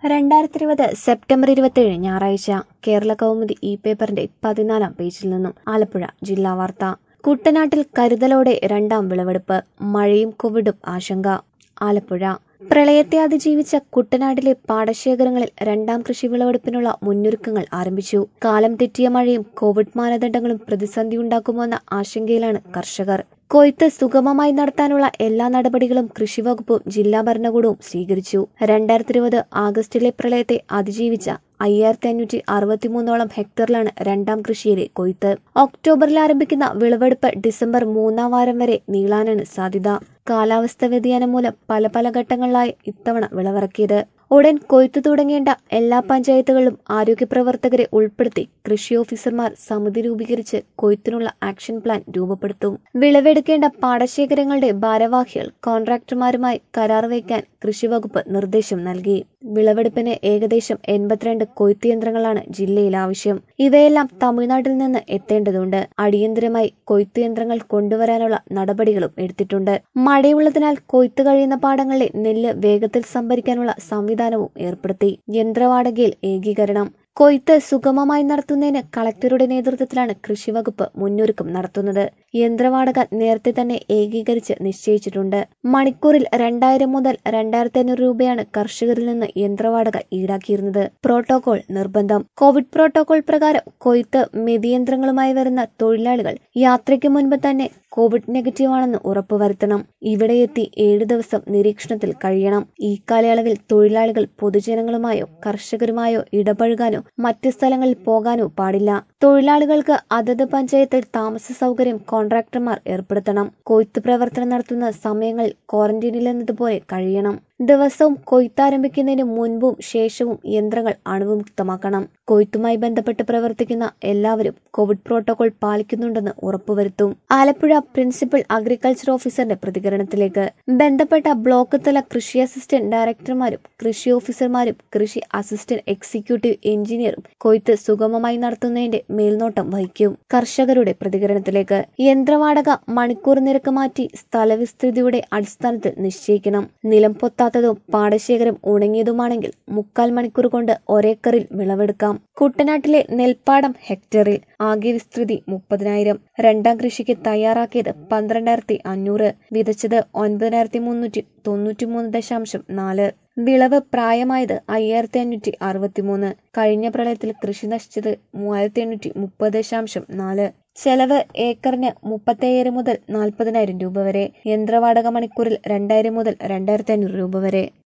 രണ്ടായിരത്തി ഇരുപത് സെപ്റ്റംബർ ഇരുപത്തിയേഴ് ഞായറാഴ്ച കേരള കൗമുദി ഇ പേപ്പറിന്റെ പതിനാലാം പേജിൽ നിന്നും ആലപ്പുഴ ജില്ലാ വാർത്ത കുട്ടനാട്ടിൽ കരുതലോടെ രണ്ടാം വിളവെടുപ്പ് മഴയും കോവിഡും ആശങ്ക ആലപ്പുഴ പ്രളയത്തെ അതിജീവിച്ച കുട്ടനാട്ടിലെ പാടശേഖരങ്ങളിൽ രണ്ടാം കൃഷി വിളവെടുപ്പിനുള്ള മുന്നൊരുക്കങ്ങൾ ആരംഭിച്ചു കാലം തെറ്റിയ മഴയും കോവിഡ് മാനദണ്ഡങ്ങളും പ്രതിസന്ധിയുണ്ടാക്കുമോ എന്ന ആശങ്കയിലാണ് കർഷകർ കൊയ്ത്ത് സുഗമമായി നടത്താനുള്ള എല്ലാ നടപടികളും കൃഷിവകുപ്പും ജില്ലാ ഭരണകൂടവും സ്വീകരിച്ചു രണ്ടായിരത്തി ഇരുപത് ആഗസ്റ്റിലെ പ്രളയത്തെ അതിജീവിച്ച അയ്യായിരത്തി അഞ്ഞൂറ്റി അറുപത്തിമൂന്നോളം ഹെക്ടറിലാണ് രണ്ടാം കൃഷിയിലെ കൊയ്ത്ത് ഒക്ടോബറിൽ ആരംഭിക്കുന്ന വിളവെടുപ്പ് ഡിസംബർ മൂന്നാം വാരം വരെ നീളാനാണ് സാധ്യത കാലാവസ്ഥ വ്യതിയാനം മൂലം പല പല ഘട്ടങ്ങളിലായി ഇത്തവണ വിളവിറക്കിയത് ഉടൻ കൊയ്ത്തു തുടങ്ങേണ്ട എല്ലാ പഞ്ചായത്തുകളിലും ആരോഗ്യ പ്രവർത്തകരെ ഉൾപ്പെടുത്തി കൃഷി ഓഫീസർമാർ സമിതി രൂപീകരിച്ച് കൊയ്ത്തിനുള്ള ആക്ഷൻ പ്ലാൻ രൂപപ്പെടുത്തും വിളവെടുക്കേണ്ട പാടശേഖരങ്ങളുടെ ഭാരവാഹികൾ കോൺട്രാക്ടർമാരുമായി കരാർ വയ്ക്കാൻ കൃഷിവകുപ്പ് നിർദ്ദേശം നൽകി വിളവെടുപ്പിന് ഏകദേശം എൺപത്തിരണ്ട് കൊയ്ത്ത് യന്ത്രങ്ങളാണ് ജില്ലയിൽ ആവശ്യം ഇവയെല്ലാം തമിഴ്നാട്ടിൽ നിന്ന് എത്തേണ്ടതുണ്ട് അടിയന്തരമായി കൊയ്ത്ത് യന്ത്രങ്ങൾ കൊണ്ടുവരാനുള്ള നടപടികളും എടുത്തിട്ടുണ്ട് മഴയുള്ളതിനാൽ കൊയ്ത്ത് കഴിയുന്ന പാടങ്ങളിലെ നെല്ല് വേഗത്തിൽ സംഭരിക്കാനുള്ള സംവിധാനവും ഏർപ്പെടുത്തി യന്ത്രവാടകയിൽ ഏകീകരണം കൊയ്ത്ത് സുഗമമായി നടത്തുന്നതിന് കളക്ടറുടെ നേതൃത്വത്തിലാണ് കൃഷിവകുപ്പ് മുന്നൊരുക്കം നടത്തുന്നത് യന്ത്രവാടക നേരത്തെ തന്നെ ഏകീകരിച്ച് നിശ്ചയിച്ചിട്ടുണ്ട് മണിക്കൂറിൽ രണ്ടായിരം മുതൽ രണ്ടായിരത്തി അഞ്ഞൂറ് രൂപയാണ് കർഷകരിൽ നിന്ന് യന്ത്രവാടക ഈടാക്കിയിരുന്നത് പ്രോട്ടോകോൾ നിർബന്ധം കോവിഡ് പ്രോട്ടോകോൾ പ്രകാരം കൊയ്ത്ത് മെതിയന്ത്രങ്ങളുമായി വരുന്ന തൊഴിലാളികൾ യാത്രയ്ക്ക് മുൻപ് തന്നെ കോവിഡ് നെഗറ്റീവ് ആണെന്ന് ഉറപ്പുവരുത്തണം ഇവിടെ എത്തി ഏഴു ദിവസം നിരീക്ഷണത്തിൽ കഴിയണം ഈ കാലയളവിൽ തൊഴിലാളികൾ പൊതുജനങ്ങളുമായോ കർഷകരുമായോ ഇടപഴകാനോ മറ്റ് സ്ഥലങ്ങളിൽ പോകാനോ പാടില്ല തൊഴിലാളികൾക്ക് അതത് പഞ്ചായത്തിൽ താമസ സൗകര്യം കോൺട്രാക്ടർമാർ ഏർപ്പെടുത്തണം കൊയ്ത്ത് പ്രവർത്തനം നടത്തുന്ന സമയങ്ങളിൽ ക്വാറന്റീനിൽ എന്നതുപോലെ കഴിയണം ദിവസവും കൊയ്ത്താരംഭിക്കുന്നതിന് മുൻപും ശേഷവും യന്ത്രങ്ങൾ അണുവിമുക്തമാക്കണം കൊയ്ത്തുമായി ബന്ധപ്പെട്ട് പ്രവർത്തിക്കുന്ന എല്ലാവരും കോവിഡ് പ്രോട്ടോകോൾ പാലിക്കുന്നുണ്ടെന്ന് ഉറപ്പുവരുത്തും ആലപ്പുഴ പ്രിൻസിപ്പൽ അഗ്രികൾച്ചർ ഓഫീസറുടെ പ്രതികരണത്തിലേക്ക് ബന്ധപ്പെട്ട ബ്ലോക്ക് തല കൃഷി അസിസ്റ്റന്റ് ഡയറക്ടർമാരും കൃഷി ഓഫീസർമാരും കൃഷി അസിസ്റ്റന്റ് എക്സിക്യൂട്ടീവ് എഞ്ചിനീയറും കൊയ്ത്ത് സുഗമമായി നടത്തുന്നതിന്റെ മേൽനോട്ടം വഹിക്കും കർഷകരുടെ പ്രതികരണത്തിലേക്ക് യന്ത്രവാടക മണിക്കൂർ നിരക്ക് മാറ്റി സ്ഥലവിസ്തൃതിയുടെ അടിസ്ഥാനത്തിൽ നിശ്ചയിക്കണം നിലം പൊത്താത്തതും പാടശേഖരം ഉണങ്ങിയതുമാണെങ്കിൽ മുക്കാൽ മണിക്കൂർ കൊണ്ട് ഒരേക്കറിൽ വിളവെടുക്കാം കുട്ടനാട്ടിലെ നെൽപ്പാടം ഹെക്ടറിൽ ആകെ വിസ്തൃതി മുപ്പതിനായിരം രണ്ടാം കൃഷിക്ക് തയ്യാറാക്കിയത് പന്ത്രണ്ടായിരത്തി അഞ്ഞൂറ് വിതച്ചത് ഒൻപതിനായിരത്തി മുന്നൂറ്റി തൊണ്ണൂറ്റിമൂന്ന് ദശാംശം നാല് വിളവ് പ്രായമായത് അയ്യായിരത്തി അഞ്ഞൂറ്റി അറുപത്തിമൂന്ന് കഴിഞ്ഞ പ്രളയത്തിൽ കൃഷി നശിച്ചത് മൂവായിരത്തി എണ്ണൂറ്റി മുപ്പത് ദശാംശം നാല് ചെലവ് ഏക്കറിന് മുപ്പത്തയ്യായിരം മുതൽ നാൽപ്പതിനായിരം രൂപ വരെ യന്ത്രവാടക മണിക്കൂറിൽ രണ്ടായിരം മുതൽ രണ്ടായിരത്തി അഞ്ഞൂറ് രൂപ വരെ